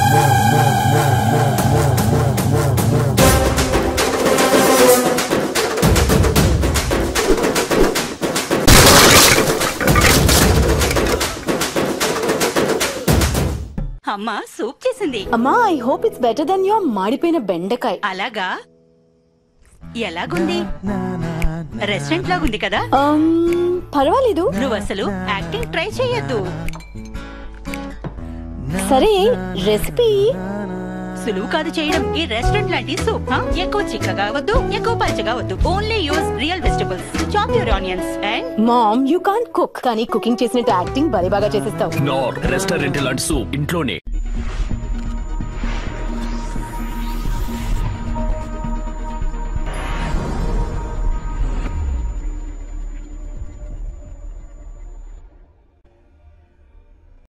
అమ్మా సూప్ చేసింది అమ్మా I hope it's better then your మాడిపోయిన బెండకాయ అలాగా ఎలాగుంది రెస్టారెంట్ లాగుంది కదా Um, పర్వాలేదు నువ్వు అసలు యాక్టింగ్ ట్రై చేయొద్దు సరే రెసిపీ సులువు కాదు చేయడం ఈ రెస్టారెంట్ లాంటి సూప్ హా? ఎక్కువ చిక్కగా వద్దు ఎక్కువ పలచగా వద్దు only use real vegetables chop your onions and mom you can't cook కానీ కుకింగ్ చేసినట్టు యాక్టింగ్ భలే బాగా చేసేస్తావు నార్ రెస్టారెంట్ లాంటి సూప్ ఇంట్లోనే